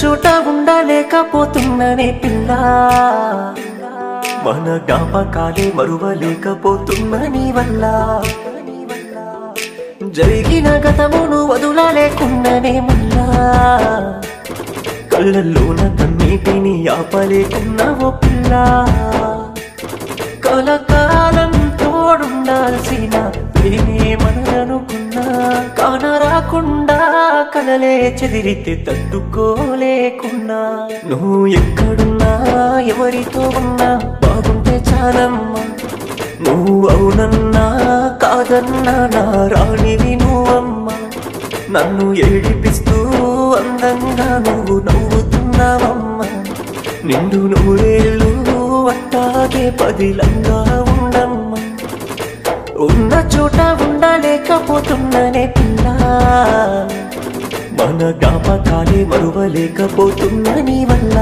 చోట ఉండలేకపోతున్ననే పిల్ల మన జ్ఞాపకాలే మరువలేకపోతున్న నీ వల్ల జరిగిన గతమును వదులలేకున్ననే మళ్ళా కళ్ళల్లోన కన్నీటిని ఆపలేకున్నావో పిల్ల కలకాలం తోడుండాల్సిన ప్రేమే మనదనుకున్నా కానరాకుండా కలలే చెదిరితే తట్టుకోలేకున్నా నువ్వు ఎక్కడున్నా ఎవరితో ఉన్నా బాగుంటే చాలమ్మా నువ్వు అవునన్నా కాదన్నా నా రాణివి నువ్వమ్మా నన్ను ఏడిపిస్తూ అందంగా నువ్వు నవ్వుతున్నావమ్మా నిండు నూరేళ్ళు అట్టాగే పదిలంగా ఉండమ్మా ఉన్న చోట ఉండలేకపోతున్నానే పిల్ల మన జ్ఞాపకాలే మరువలేకపోతున్న నీ వల్ల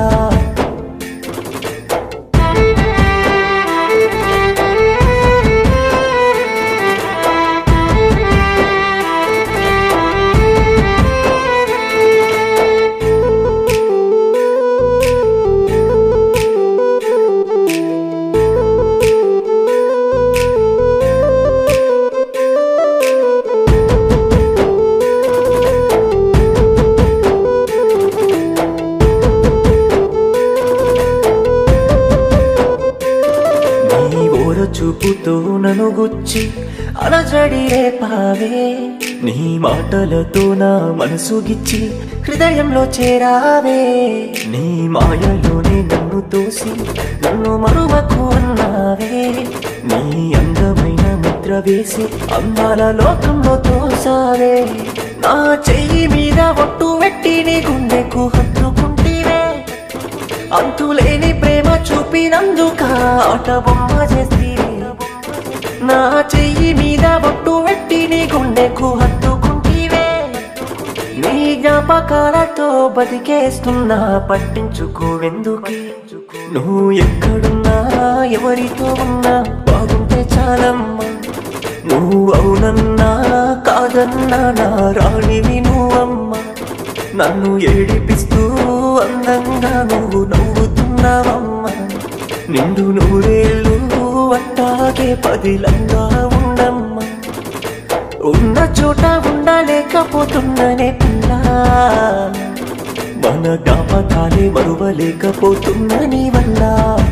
నీ ఓర చూపుతో నన్ను గుచ్చి అలజడి రేపావే నీ మాటలతో నా మనసు గిచ్చి హృదయంలో చేరావే నీ మాయలోనే నన్ను తోసి నన్ను మరువకు అన్నావే నీ అందమైన ముద్ర వేసి అందాల లోకంలో తోసావే నా చెయ్యి మీద ఒట్టు పెట్టి నీ గుండెకు హత్తుకుంటివే అంతులేని ప్రేమ చూపినందుక ఆట బొమ్మ చేస్తీవి నా చెయ్యి మీద బొట్టు పెట్టి నీ గుండెకు హత్తుకుంటీవే నీ జ్ఞాపకాలతో బతికేస్తున్నా పట్టించుకోవెందుకే నువ్వు ఎక్కడున్నా ఎవరితో ఉన్నా బాగుంటే చాలమ్మా నువ్వు అవునన్నా కాదన్నా నా రాణివి నువ్వమ్మా నన్ను ఏడిపిస్తూ అందంగా నువ్వు నవ్వుతున్నావమ్మా నిండు నూరేళ్ళు అట్టాగే పదిలంగా ఉండమ్మా ఉన్న చోట ఉండలేకపోతున్ననే పిల్ల మన జ్ఞాపకాలే మరువలేకపోతున్న నీ వల్ల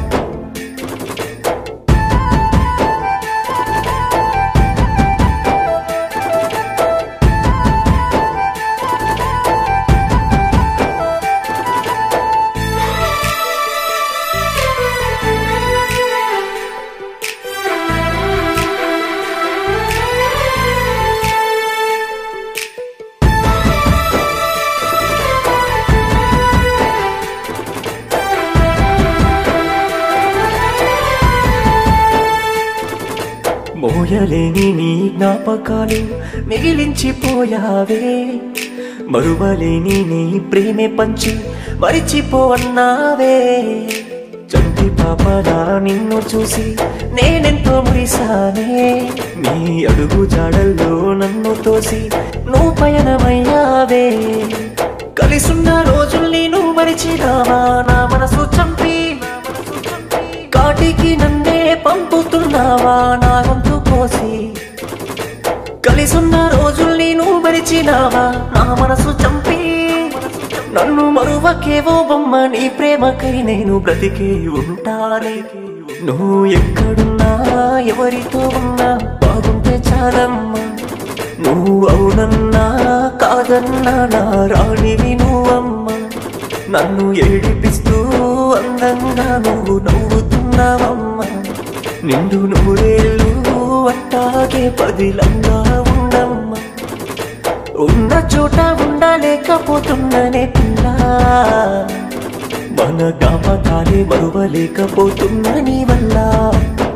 మోయలేని నీ జ్ఞాపకాలు మిగిలించిపోయావే మరువలేని నీ ప్రేమే పంచి మరిచిపోవన్నావే చంటి పాపలా నిన్ను చూసి నేనెంతో మురిసానే నీ అడుగు జాడల్లో నన్ను తోసి నువ్వు పయనమయ్యావే కలిసున్న రోజుల్ని నువ్వు మరిచినావా నా మనసు చంపి కాటికి నన్నే పంపుతున్నావా నా గొంతు కోసి కలిసున్న రోజుల్ని నువ్వు మరిచినావా నా మనసు చంపి నన్ను మరువకేవో బొమ్మ నీ ప్రేమకై నేను బ్రతికే ఉంటానే నువ్వు ఎక్కడున్నా ఎవరితో ఉన్నా బాగుంటే చాలమ్మా నువ్వు అవునన్నా కాదన్నా నా రాణివి నువ్వమ్మా నన్ను ఏడిపిస్తూ అందంగా నువ్వు నవ్వుతున్నావమ్మా నిండు నూరేళ్ళు అట్టాగే పదిలంగా ఉండమ్మా ఉన్న చోట ఉండలేకపోతున్ననే పిల్ల మన జ్ఞాపకాలే మరువలేకపోతున్న నీ వల్ల